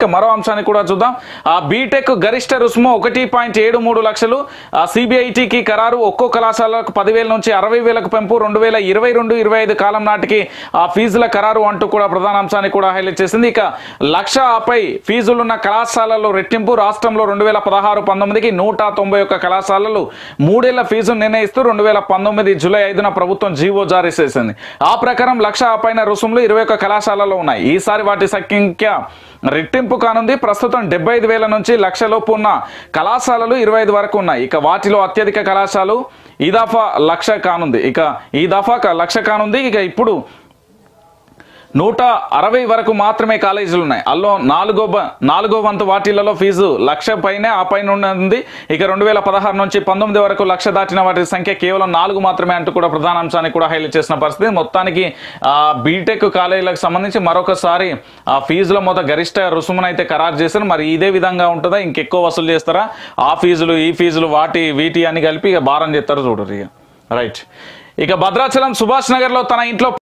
ఇక మరో అంశాన్ని కూడా చూద్దాం ఆ బీటెక్ గరిష్ట రుసుము ఒకటి పాయింట్ ఏడు మూడు లక్షలు సిబిఐటికి ఖరారు ఒక్కో కళాశాలకు పదివేల నుంచి అరవై వేలకు పెంపు రెండు వేల ఇరవై రెండు ఇరవై ఐదు కాలం నాటికి ఆ ఫీజుల ఖరారు అంటూ కూడా ప్రధాన అంశాన్ని కూడా హైలైట్ చేసింది ఇక లక్ష ఆపై ఫీజులున్న కళాశాలల్లో రెట్టింపు రాష్ట్రంలో రెండు వేల పదహారు పంతొమ్మిదికి నూట తొంభై ఒక్క కళాశాలలు మూడేళ్ల ఫీజును నిర్ణయిస్తూ రెండు వేల పంతొమ్మిది జూలై ఐదున ప్రభుత్వం జీవో జారీ చేసింది ఆ ప్రకారం లక్ష ఆపైన రుసుములు ఇరవై ఒక్క కళాశాలలో ఉన్నాయి ఈసారి వాటి సంఖ్య రెట్టింపు కానుంది ప్రస్తుతం డెబ్బై ఐదు వేల నుంచి లక్షలోపు ఉన్న కళాశాలలు ఇరవై ఐదు వరకు ఉన్నాయి ఇక వాటిలో అత్యధిక కళాశాలలు ఈ దఫా లక్ష కానుంది ఇక ఈ దఫా క- లక్ష కానుంది ఇక ఇప్పుడు నూట అరవై వరకు మాత్రమే కాలేజీలు ఉన్నాయి అల్లో నాలుగో బ- నాలుగో వంతు వాటిలలో ఫీజు లక్ష పైనే ఆ పైన ఉంది ఇక రెండు వేల పదహారు నుంచి పంతొమ్మిది వరకు లక్ష దాటిన వాటి సంఖ్య కేవలం నాలుగు మాత్రమే అంటూ కూడా ప్రధాన అంశాన్ని కూడా హైలైట్ చేసిన పరిస్థితి మొత్తానికి ఆ, బీటెక్ కాలేజీలకు సంబంధించి మరొకసారి ఆ ఫీజుల మొత్తం గరిష్ట రుసుమును అయితే ఖరారు చేశారు మరి ఇదే విధంగా ఉంటుందా ఇంకెక్కువ వసూలు చేస్తారా ఆ ఫీజులు ఈ ఫీజులు వాటి వీటి అని కలిపి ఇక భారం చేస్తారు చూడరు ఇక రైట్ ఇక భద్రాచలం సుభాష్ నగర్లో తన ఇంట్లో